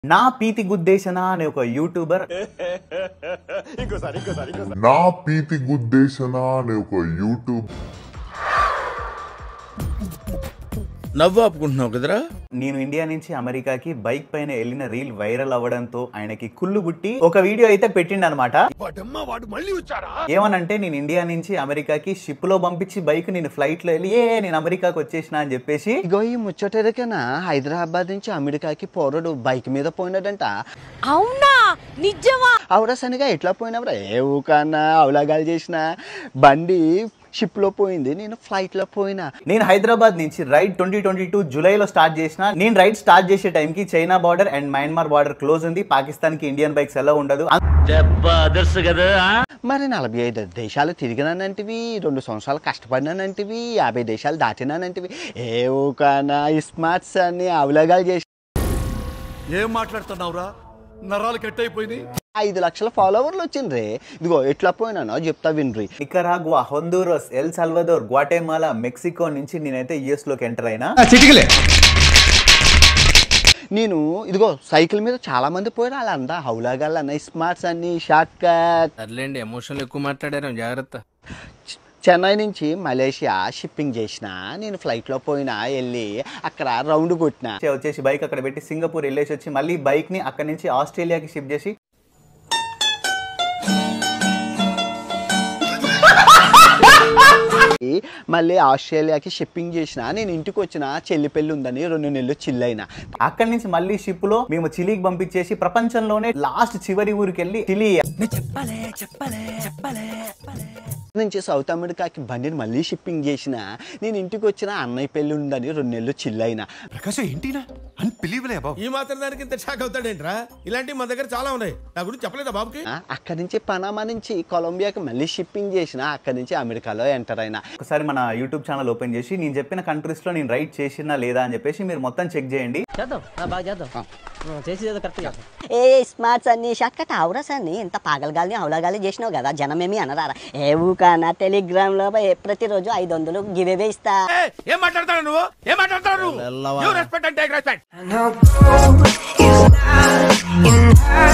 నా పీతి గుద్దేశన అనే ఒక యూట్యూబర్ నా పీతి గుద్దేశన అనే ఒక యూట్యూబ్ నవ్వు ఆపుకుంటున్నావు కదరా నేను ఇండియా నుంచి అమెరికాకి బైక్ పైన వెళ్ళిన రీల్ వైరల్ అవ్వడంతో ఆయనకి కుళ్ళు బుట్టి ఒక వీడియో అయితే పెట్టిండు అనమాట ఏమనంటే నేను ఇండియా నుంచి అమెరికాకి షిప్ లో పంపించి బైక్ నేను ఫ్లైట్ లో వెళ్ళి ఏ నేను అమెరికాకి వచ్చేసిన అని చెప్పేసి ఇగో ఈ ముచ్చటెరకనా హైదరాబాద్ నుంచి అమెరికాకి పోరడు బైక్ మీద పోయినాడంట అవునా నిజమా అవరసనిగా ఎట్లా పోయినవరా ఏ ఊకన్నా అవలాగాలు చేసిన బండి షిప్ లో పోయింది నేను ఫ్లైట్ లో పోయినా నేను హైదరాబాద్ నుంచి రైడ్ ట్వంటీ ట్వంటీ టూ జూలైలో స్టార్ట్ చేసిన నేను రైడ్ స్టార్ట్ చేసే టైంకి China border and Myanmar border close ఉంది పాకిస్తాన్ కి ఇండియన్ బైక్స్ ఎలా ఉండదు మరి నలభై ఐదు దేశాలు తిరిగినానంటివి రెండు సంవత్సరాలు కష్టపడినానంటివి యాభై దేశాలు దాటినానంటివి ఏ ఊకన్నా ఈ స్మార్ట్స్ అన్ని అవలాగాలు చేసి ఏం మాట్లాడుతున్నావురా నరాలు కట్ అయిపోయినాయి ఐదు లక్షల ఫాలోవర్లు వచ్చిండ్రే ఇదిగో ఎట్లా పోయినానో చెప్తా వినరి Nicaragua Honduras El Salvador Guatemala Mexico నుంచి నేనైతే యుఎస్ లోకి ఎంటర్ అయినా నేను ఇదిగో సైకిల్ మీద చాలా మంది పోయారు వాళ్ళంతా హౌలాగాళ్ళు అన్న స్మార్ట్స్ అన్ని షార్ట్ కట్ సర్లేండి ఎమోషనల్ ఎక్కువ మాట్లాడారు జాగ్రత్త చెన్నై నుంచి మలేషియా షిప్పింగ్ చేసిన నేను ఫ్లైట్లో పోయినా వెళ్ళి అక్కడ రౌండ్ కొట్టిన వచ్చేసి బైక్ అక్కడ పెట్టి సింగపూర్ వెళ్ళేసి వచ్చి మళ్ళీ బైక్ ని అక్కడ నుంచి ఆస్ట్రేలియాకి షిప్ చేసి మళ్ళీ ఆస్ట్రేలియాకి షిప్పింగ్ చేసిన నేను ఇంటికి వచ్చిన చెల్లి పెళ్ళి ఉందని రెండు నెలలు చిల్లైన అక్కడి నుంచి మళ్ళీ షిప్ లో మేము చిలీకి పంపించేసి ప్రపంచంలోనే లాస్ట్ చివరి ఊరికి వెళ్ళి చిలీ నుంచి సౌత్ అమెరికాకి బండిని మళ్ళీ షిప్పింగ్ చేసిన నేను ఇంటికి వచ్చిన అన్నయ్య పెళ్ళి ఉందని రెండు నెలలు చిల్లైన ప్రకాశం ఏంటినా అన్బిలీవలే బాబు ఈ మాత్రం దానికి ఇంత షాక్ అవుతాడేంట్రా ఇలాంటివి మన దగ్గర చాలా ఉన్నాయి నా గురించి చెప్పలేదా బాబుకి ఆ, అక్కడి నుంచి పనామా నుంచి కొలంబియాకి మళ్ళీ షిప్పింగ్ చేసిన అక్కడి నుంచి అమెరికాలో ఎంటర్ అయినా ఒకసారి మన యూట్యూబ్ ఛానల్ ఓపెన్ చేసి నేను చెప్పిన కంట్రీస్ లో నేను రైట్ చేసినా లేదా అని చెప్పేసి మీరు మొత్తం చెక్ చేయండి చేద్దాం ఆ, బాగా చేద్దాం ఆ, చేసి ఏదో కరెక్ట్ చేద్దాం ఏ స్మార్ట్స్ అన్ని షక్కట అవురా సార్ ఎంత పాగలగాలి అవలగాలి చేసినావు కదా జనమేమి అనరారా ఏ ఊకానా టెలిగ్రామ్ లో ఏ ప్రతిరోజు ఐదు వందలు గివేవే ఇస్తా ఏం మాట్లాడతాడు నువ్వు ఏం మాట్లాడతాడు నువ్వు రెస్పెక్ట్ అంటే respect I know is not enough.